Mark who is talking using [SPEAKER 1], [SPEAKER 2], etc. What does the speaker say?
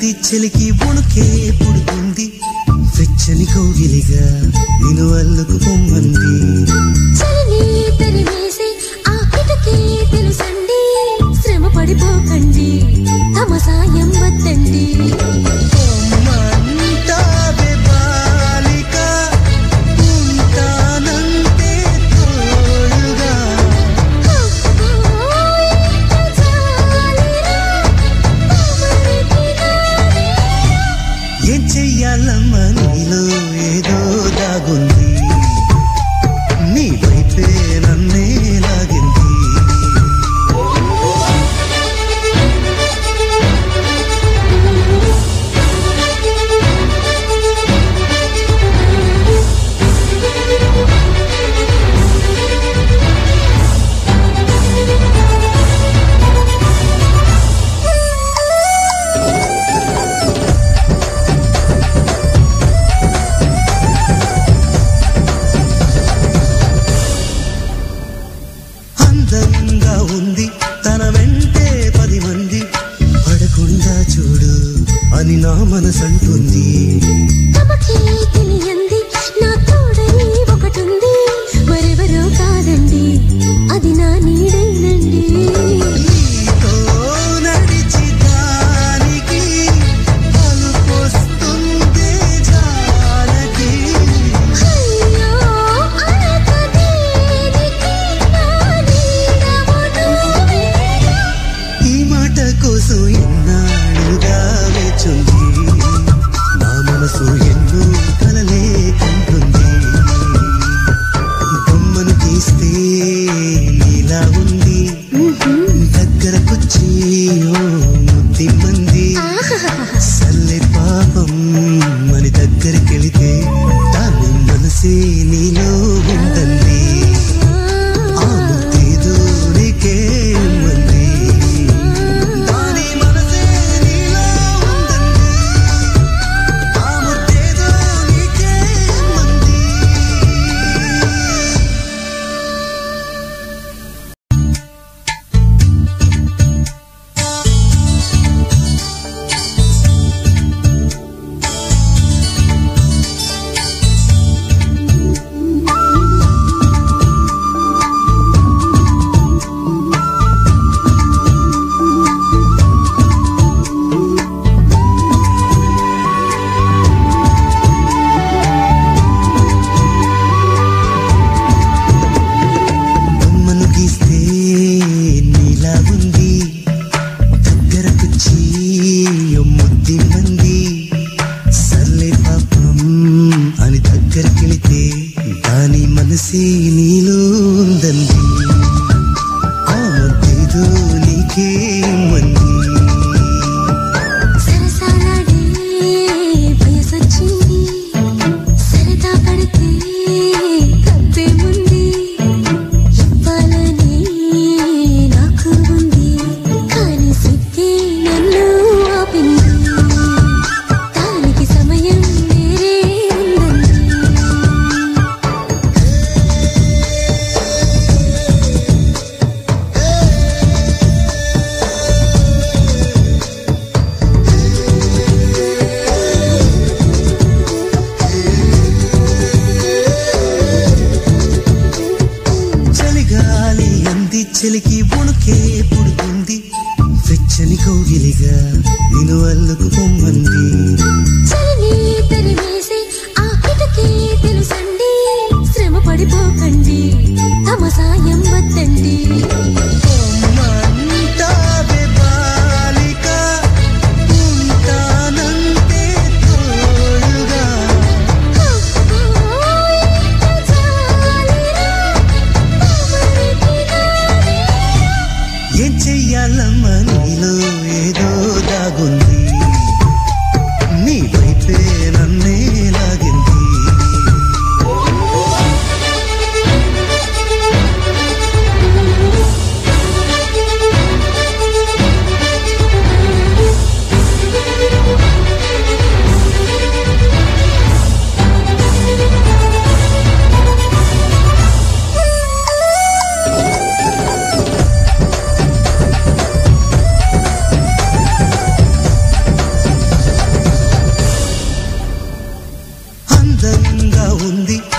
[SPEAKER 1] అంది చెలికి ఉణుకే పుడుతుంది వెచ్చని కౌగిలిగా నేను అల్లుకు పొమ్మంది
[SPEAKER 2] చలిని తరిమేసి ఆ కిటకీ తెలుసండి శ్రమ పడిపోకండి తమ సాయం వద్దండి
[SPEAKER 1] పొమ్మంటావే బాలిక, ఉంటానంటే తోడుగా. ఏం చెయ్యాలమ్మా నీలో ఏదో దాగుంది నీ వైపే నన్నే లాగింది అందంగా ఉంది తన వెంటే పది మంది పడకుండా చూడు అని నా మనసంటుంది
[SPEAKER 2] తమకి తెలియంది నా తోడని ఒకటుంది మరెవరో కాదండి అది నా నీడేనండి
[SPEAKER 1] నీతో నడిచి దానికి పలుకొస్తుందే జానకి
[SPEAKER 2] అయ్యో అనక దేనికి నా నీడవు నువ్వే
[SPEAKER 1] ఈ మాట కోసం ఎన్నాళ్ళుగా వేచుంది నా మనసు ఎన్నో కలలే కంటుంది బొమ్మను తీస్తే నీలా ఉంది దగ్గరకొచ్చి ఓ ముద్దిమ్మంది సల్లే పాపం మన దగ్గరికెళితే దాని మనసే నీలో ఉందండి ఆ ముద్దేదో నీకే ఇమ్మంది దాని మనసే నీలో ఉందండి ఆ ముద్దేదో నీకే ఇమ్మంది బొమ్మను గీస్తే నీలా ఉంది దగ్గరకొచ్చి ముద్ది మంది సర్లే పాపం అని దగ్గరికెళితే దాని మనసే నీలో ఉందండి ఆ ముద్దేదో నీకే మంది
[SPEAKER 2] సరసాలాడే వయసొచ్చింది సరదా పడితే తప్పేముంది ఇవ్వాలని నాకు ఉంది కానీ సిగ్గే నన్ను ఆపింది దానికి సమయం వేరే ఉందండి
[SPEAKER 1] చలిగాలి అంది చెలికి ఉణుకే పుడుతుంది వెచ్చని కౌగిలిగా నేను అల్లుకు పొమ్మంది
[SPEAKER 2] చలిని తరిమేసి ఆ కిటకీ తెలుసండి శ్రమ పడిపోకండి తమ సాయం వద్దండి
[SPEAKER 1] పొమ్మంటావే బాలిక, ఉంటానంటే తోడుగా. ఏం చెయ్యాలమ్మా నీలో ఏదో దాగుంది అందంగా ఉంది